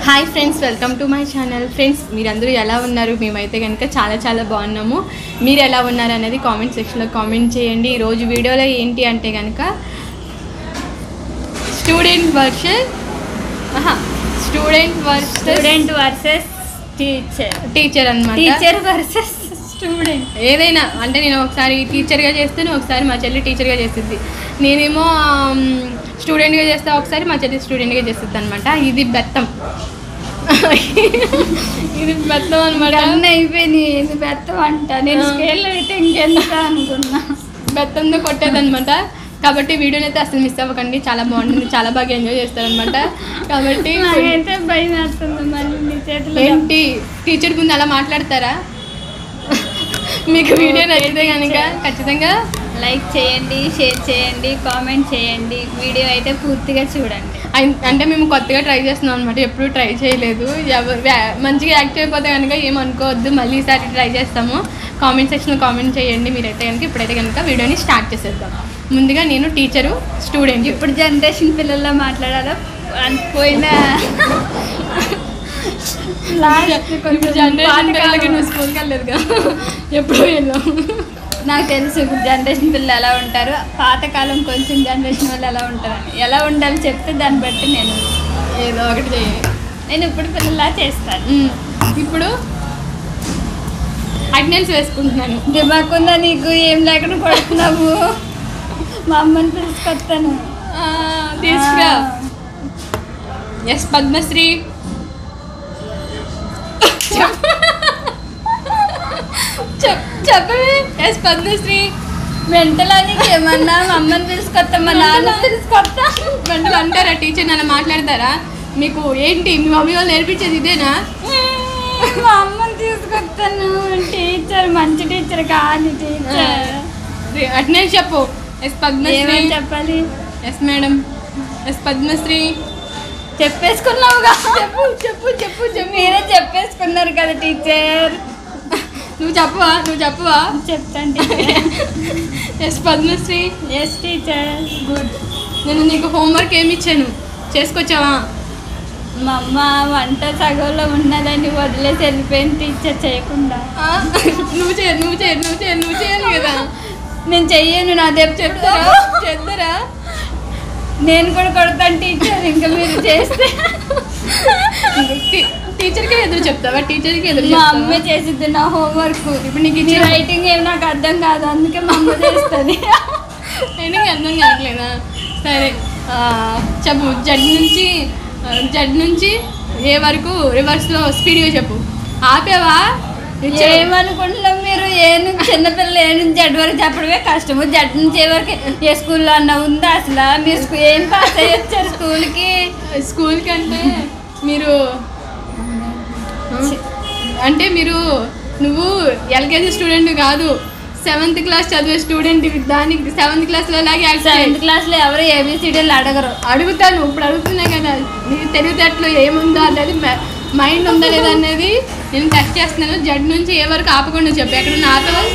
Hi friends welcome to my channel friends మీరందరూ ఎలా ఉన్నారు మేమైతే కనుక చాలా చాలా బాగున్నాము మీరు ఎలా ఉన్నారు అనేది కామెంట్ సెక్షన్లో కామెంట్ చేయండి ఈరోజు వీడియోలో ఏంటి అంటే కనుక student versus student versus student versus teacher teacher అనమాట టీచర్ వర్సెస్ స్టూడెంట్ ఏదైనా అంటే నేను ఒకసారి టీచర్గా చేస్తాను ఒకసారి మా చెల్లి టీచర్గా చేస్తుంది నేనేమో స్టూడెంట్గా చేస్తా ఒకసారి మా చెల్లి స్టూడెంట్గా చేస్తుంది అనమాట ఇది బెత్తం ఇది బెత్తం అనమాట అన్నీ అయిపోయినాయి ఇది పెట్టమంట నేను ఆ. స్కేల్ అయితే ఇంకెంత అనుకున్నా బెత్తంతో కొట్టేదన్నమాట కాబట్టి వీడియోని అయితే అసలు మిస్ అవ్వకండి చాలా బాగుంటుంది చాలా బాగా ఎంజాయ్ చేస్తారనమాట కాబట్టి నాకైతే భయం వేస్తుంది మళ్ళీ నీ చేతిలో ఏంటి టీచర్ ముందు అలా మాట్లాడతారా మీకు వీడియో నచ్చితే కనుక ఖచ్చితంగా లైక్ చేయండి షేర్ చేయండి కామెంట్ చేయండి వీడియో అయితే పూర్తిగా చూడండి అన్- అంటే మేము కొత్తగా ట్రై చేస్తున్నాం అనమాట ఎప్పుడు ట్రై చేయలేదు ఎవరు వ్యా- మంచిగా యాక్ట్ అయిపోతే కనుక ఏమనుకోవద్దు మళ్ళీ ఈసారి ట్రై చేస్తాము కామెంట్ సెక్షన్లో కామెంట్ చేయండి మీరైతే కనుక ఇప్పుడైతే కనుక వీడియోని స్టార్ట్ చేసేద్దాం ముందుగా నేను టీచరు స్టూడెంట్ ఇప్పుడు జనరేషన్ పిల్లల్లో మాట్లాడాలా అన్- పోయిన లాస్ట్ ఇప్పుడు జనరేషన్ పిల్లలకి నువ్వు స్కూల్కి వెళ్ళలేదు కదా ఎప్పుడు వెళ్ళాం నాకు తెలుసు ఇప్పుడు జనరేషన్ పిల్లలు ఎలా ఉంటారు పాతకాలం కొంచెం జనరేషన్ వాళ్ళు ఎలా ఉంటారని ఎలా ఉండాలి చెప్తే దాన్ని బట్టి నేను ఏదో ఒకటి చేయాలి నేను ఇప్పుడు పిల్లలా చేస్తాను ఉమ్. ఇప్పుడు అటెండెన్స్ వేసుకుంటున్నాను దిమాగ్ ఉందా నీకు ఏం లేకుండా కొడుతున్నావు మా అమ్మని పిలుచుకొస్తాను ఆ, తీసుకురా ఎస్ పద్మశ్రీ చెప్ చెప్పవే ఎస్ పద్మశ్రీ మెంటలా నీకు ఏమన్నా మా అమ్మని పిలుచుకొస్తా మా నాన్న పిలుచుకొస్తా గంటలు అంటారా టీచర్ అలా మాట్లాడతారా మీకు ఏంటి మీ మమ్మీ వాళ్ళు నేర్పించేది ఇదేనా మా అమ్మని తీసుకొస్తాను టీచర్ మంచి టీచర్ కాదు టీచర్ అటెండెన్స్ చెప్పు ఎస్ పద్మశ్రీ ఏమని చెప్పాలి ఎస్ మేడం ఎస్ పద్మశ్రీ చెప్పేసుకున్నావుగా చెప్పు చెప్పు చెప్పు చెప్పు మీరే చెప్పేసుకున్నారు కదా టీచర్ నువ్వు చెప్పవా నువ్వు చెప్పవా చెప్తాను yes Padmasri yes teacher good నేను నీకు హోంవర్క్ ఏమి ఇచ్చాను చేసుకొచ్చావా మా అమ్మ వంట సగంలో ఉన్నదని వదిలేసి వెళ్ళిపోయింది టీచర్ చేయకుండా ఆ? నువ్వు చేయ నువ్వు చేయ నువ్వు చేయ నువ్వు చేయాలి కదా నేను చెయ్యను నా చెప్తారా చెప్తారా చేస్తారా నేను కూడా కొడతాను టీచర్ ఇంకా మీరు చేస్తే టీ- టీచర్కి ఎదురు చెప్తావా టీచర్కి ఎదురు మా చెప్తావా? అమ్మే చేసిద్ది నా హోంవర్క్ ఇప్పుడు నీకు నీ ఇచ్చిన రైటింగ్ ఏం నాకు అర్థం కాదు అందుకే మా అమ్మ చేస్తుంది ట్రైనింగ్ అర్థం కావట్లేదా సరే ఆ, చెప్పు జడ్ నుంచి ఆ, జడ్ నుంచి ఏ వరకు రివర్స్లో స్పీడ్గా చెప్పు ఆపేవా ఏమనుకుంటున్నాం మీరు ఏ నుంచి చిన్నపిల్లలు ఏ నుంచి జడ్ వరకు చెప్పడమే కష్టము జడ్ నుంచి ఏ వరకు ఏ స్కూల్లో అన్న ఉందా అసలు మీరు స్కూ- ఏం పాస్ అయ్యి వచ్చారు స్కూల్కి స్కూల్ కంటే మీరు అంటే మీరు నువ్వు ఎల్కేజీ స్టూడెంట్ కాదు సెవెంత్ క్లాస్ చదివే స్టూడెంట్ దానికి సెవెంత్ క్లాస్లో లాగే యాక్ట్ చేయి. సెవెంత్ క్లాస్లో ఎవరు ఏబిసిడీలు అడగరు అడుగుతాను ఇప్పుడు అడుగుతున్నా కదా నీ తెలివితేటలో ఏముందో అనేది మైండ్ ఉందా లేదా అనేది నేను టెస్ట్ చేస్తున్నాను జడ్ నుంచి ఏ వరకు ఆపకుండా చెప్పు ఎక్కడ ఆపదు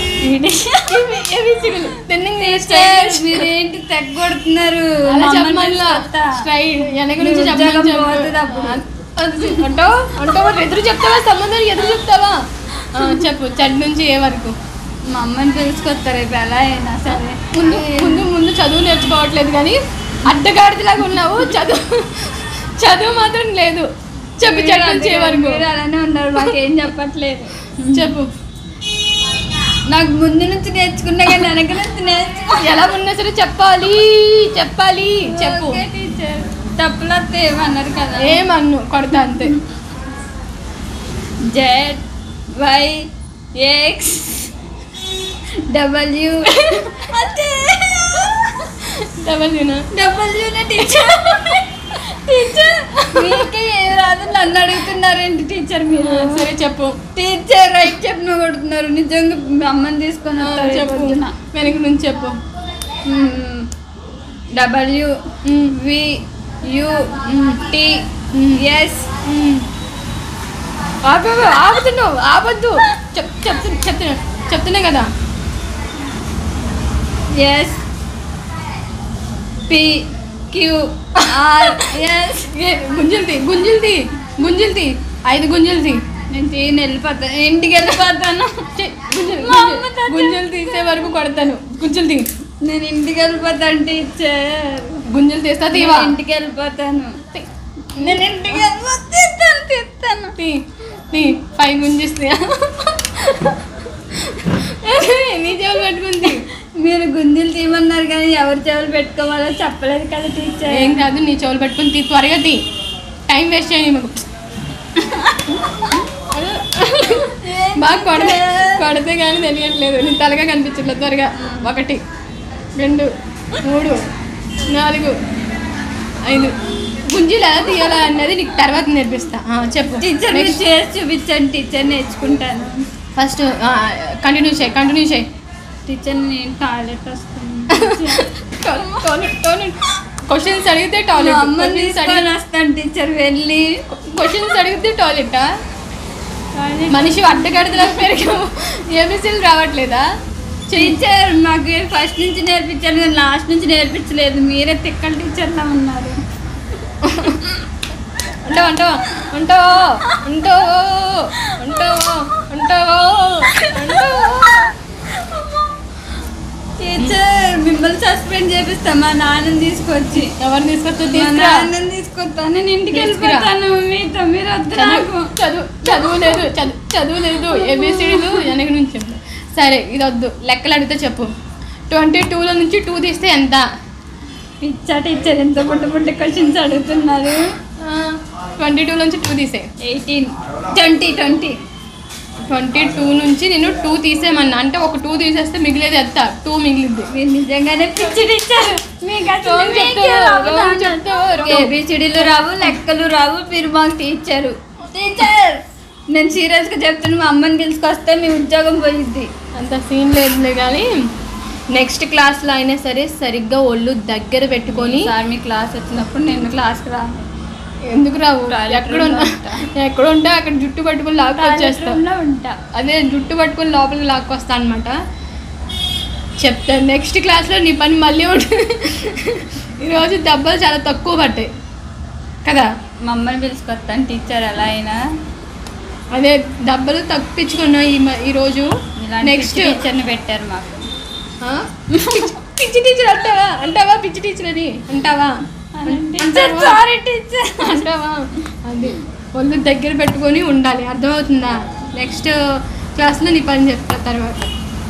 టీచర్, మీరేంటి తెగొడుతున్నారు అలా మమ్మల్ని చెప్పమల్లా తీసుకొస్తా. స్ట్రైట్ వెనక నీ నుంచి ఉద్యోగం చెప్పమని పోతుంది అప్పుడు. చెప్పు అంటావు అంటావు మరి ఎదురు చెప్తావా సంబంధం ఎదురు చెప్తావా ఆ, చెప్పు జడ్ నుంచి ఏ వరకు మా అమ్మని పిలుచుకొస్తారు రేపు ఎలా అయినా సరే ముందు ముందు ముందు చదువు నేర్చుకోవట్లేదు కానీ అడ్డగాడిలాగా ఉన్నావు చదువు చదువు మాత్రం లేదు చెప్పు మీరు జడ్ నుంచి ఏ వరకు మీరు అలానే ఉన్నారు మాకేం చెప్పట్లేదు చెప్పు నాకు ముందు నుంచి నేర్చుకున్నా కానీ వెనక నుంచి నేర్చుకో ఎలా ఉన్నా సరే చెప్పాలి చెప్పాలి చెప్పు ఓకే టీచర్ తప్పులతో ఏమన్నారు కదా ఏమన్ను కొడతా అంతే జెడ్ వై ఎక్స్ డబ్ల్యూ అంతే డబల్ డబ్ల్యూనే టీచర్ టీచర్ మీకే ఏం రాదు నన్ను అడుగుతున్నారేంటి టీచర్ మీరు సరే చెప్పు టీచర్ రైట్ చెప్పిన కొడుతున్నారు నిజంగా మీ అమ్మని తీసుకొని ఆ, వస్తారు చెప్పు చెప్పు వెనక నుంచి చెప్పు డబ్ల్యూ మ్మ్. వి యు టి ఎస్ ఆపు ఆపుతున్నావు ఆపద్దు చెప్ చెప్తు చెప్తున్నా చెప్తున్నా కదా S P Q R S ఏ, గుంజులు తీ గుంజులు తీ గుంజులు తీ ఐదు గుంజులు తీ నేను తీని వెళ్ళిపోతాను ఇంటికి వెళ్ళిపోతాను ఛీ, గుంజులు మా అమ్మ గుంజులు. తాత- గుంజులు తీసే వరకు కొడతాను గుంజులు తీ నేను ఇంటికి వెళ్ళిపోతాను టీచర్ గుంజులు తీస్తా తీవా నేను ఇంటికి వెళ్ళిపోతాను తీ. నేను ఇంటికి వెళ్ళిపోతాను తీస్తాను తీస్తాను తీ తీ ఫైవ్ గుంజిస్తాయా నీ చెవులు పెట్టుకుంది మీరు గుంజీలు తీయమన్నారు కానీ ఎవరు చెవులు పెట్టుకోవాలో చెప్పలేదు కదా టీచర్ ఏం కాదు నీ చెవులు పెట్టుకుని తీ త్వరగా తీ టైం వేస్ట్ చేయని మాకు బాగా కొడితే కొడితే కానీ తెలియట్లేదు నీ తలగా కనిపించట్లేదు త్వరగా ఒకటి రెండు మూడు నాలుగు ఐదు గుంజీలు ఎలా తీయాలా అన్నది నీకు తర్వాత నేర్పిస్తా ఆ, చెప్పు టీచర్ మీరు చేసి చూపించండి టీచర్ నేర్చుకుంటాను ఫస్ట్ కంటిన్యూ చేయి కంటిన్యూ చేయి టీచర్ నేను టాయిలెట్ వస్తాను క్వశ్చన్స్ అడిగితే మా అమ్మని టాయిలెట్ తీసుకొని వస్తాను టీచర్ వెళ్ళి క్వశ్చన్స్ అడిగితే టాయిలెటా మనిషి అడ్డగడతలా పెరిగాము ఏబిసిలు రావట్లేదా టీచర్ మాకు ఫస్ట్ నుంచి నేర్పించాను కానీ లాస్ట్ నుంచి నేర్పించలేదు మీరే తిక్కల టీచర్లా ఉన్నారు ఉంటావా ఉంటావా ఉంటావా ఉంటావా ఉంటావా ఉంటావా ఉంటావా టీచర్ మిమ్మల్ని సస్పెండ్ చేపిస్తా మా నాన్నని తీసుకొచ్చి ఎవరు తీసుకొచ్చా మా తీసుకురా నాన్నని తీసుకొస్తాను నేను ఇంటికి తీసుకురా. వెళ్ళిపోతాను మీతో మీరు వద్దు నాకు చదువు చదువు చదువు లేదు చదువు చదువు లేదు ఏబిసిడీలు వెనక నుంచి చెప్పు. సరే ఇది వద్దు లెక్కలు అడిగితే చెప్పు ట్వంటీ టూలో నుంచి టూ తీస్తే ఎంత పిచ్చా టీచర్ ఎంత పుట్ట పుట్ట క్వశ్చన్స్ అడుగుతున్నారు ట్వంటీ టూ నుంచి టూ తీసే eighteen twenty twenty twenty two నుంచి నేను టూ తీసేయమన్నా అంటే ఒక టూ తీసేస్తే మిగిలేది ఎంత టూ మిగిలింది మీరు నిజంగానే పిచ్చి టీచర్ మీకు అసలు రోజు మీకే చెప్తావు, రావు రోజు నాన్న. చెప్తావు, రోజు. ఏబిసిడీలు రావు లెక్కలు రావు మీరు మాకు టీచరు టీచర్ నేను సీరియస్గా చెప్తున్నా మా అమ్మని తీసుకొస్తే మీ ఉద్యోగం పోయిద్ది అంత సీన్ లేదులే కానీ నెక్స్ట్ క్లాస్లో అయినా సరే సరిగ్గా ఒళ్ళు దగ్గర పెట్టుకొని సార్ మీ క్లాస్ వచ్చినప్పుడు నేను క్లాస్కి రా ఎందుకు రావు Toilet ఎక్కడ room లో ఉన్నా ఎక్కడ ఉంటే అక్కడ జుట్టు పట్టుకొని లాక్కు వచ్చేస్తా లో ఉంటా అదే జుట్టు పట్టుకొని లోపలికి లాక్కొస్తా అనమాట చెప్తా నెక్స్ట్ క్లాస్లో నీ పని మళ్ళీ ఉంటుంది ఈరోజు దెబ్బలు చాలా తక్కువ పట్టాయి కదా మా అమ్మని పిలుచుకొస్తాను టీచర్ ఎలా అయినా అదే దెబ్బలు తప్పించుకున్నాం ఈ మ- ఈరోజు ఇలాంటి నెక్స్ట్ టీచర్ని పెట్టారు మాకు ఆ? పిచ్చి టీచర్ అంటావా అంటావా పిచ్చి టీచర్ అని అంటావా టీచర్ సారీ టీచర్ అంటావా అది ఒళ్ళు దగ్గర పెట్టుకొని ఉండాలి అర్థమవుతుందా నెక్స్ట్ క్లాస్లో నీ పని చెప్తా తర్వాత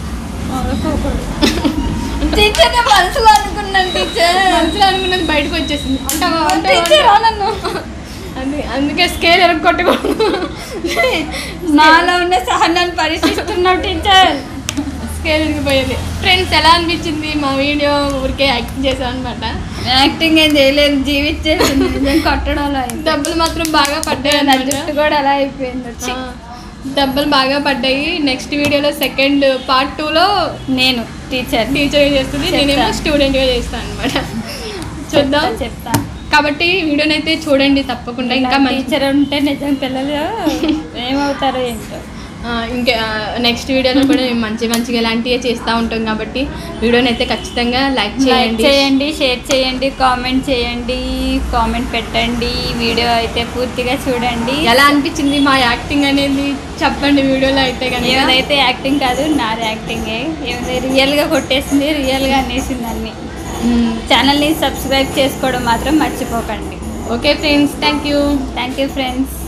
టీచర్ నేను మనసులో అనుకున్నాను టీచర్ మనసులో అనుకున్నది బయటకు వచ్చేసింది అంటావా టీచర్ అంటావా నన్ను అందు అందుకే స్కేల్ ఎరగొట్టకూడదు నాలో ఉన్న సహనాన్ని పరీక్షిస్తున్నావు టీచర్ స్కేల్ ఎరిగిపోయేది ఫ్రెండ్స్ ఎలా అనిపించింది మా వీడియో ఊరికే యాక్టింగ్ చేసాం అనమాట యాక్టింగ్ ఏం చేయలేదు జీవించేసింది నిజం కొట్టడంలో అయింది. దెబ్బలు మాత్రం బాగా పడ్డాయి నా అన్నమాట. జుట్టు కూడా అలా అయిపోయింది వచ్చి ఆ, దెబ్బలు బాగా పడ్డాయి నెక్స్ట్ వీడియోలో సెకండ్ పార్ట్ టూలో నేను టీచర్ టీచర్ చేస్తుంది చెప్తా. నేనేమో స్టూడెంట్గా చేస్తాను అనమాట చూద్దాం చెప్తా కాబట్టి వీడియోని అయితే చూడండి తప్పకుండా ఇంకా మంచి టీచర్ ఉంటే నిజం పిల్లలు ఏమవుతారో ఏంటో ఆ, ఇంకా నెక్స్ట్ వీడియోలో కూడా మేము మంచి మంచిగా ఇలాంటివే చేస్తూ ఉంటాం కాబట్టి వీడియోని అయితే ఖచ్చితంగా లైక్ లైక్ చేయండి చేయండి షేర్ చేయండి కామెంట్ చేయండి కామెంట్ పెట్టండి వీడియో అయితే పూర్తిగా చూడండి ఎలా అనిపించింది మా యాక్టింగ్ అనేది చెప్పండి వీడియోలో అయితే కనుక ఏదైతే యాక్టింగ్ కాదు నాది యాక్టింగే ఏమైతే రియల్గా కొట్టేసింది రియల్గా అనేసింది అన్ని మ్మ్. ఛానల్ని సబ్స్క్రైబ్ చేసుకోవడం మాత్రం మర్చిపోకండి okay friends thank you thank you friends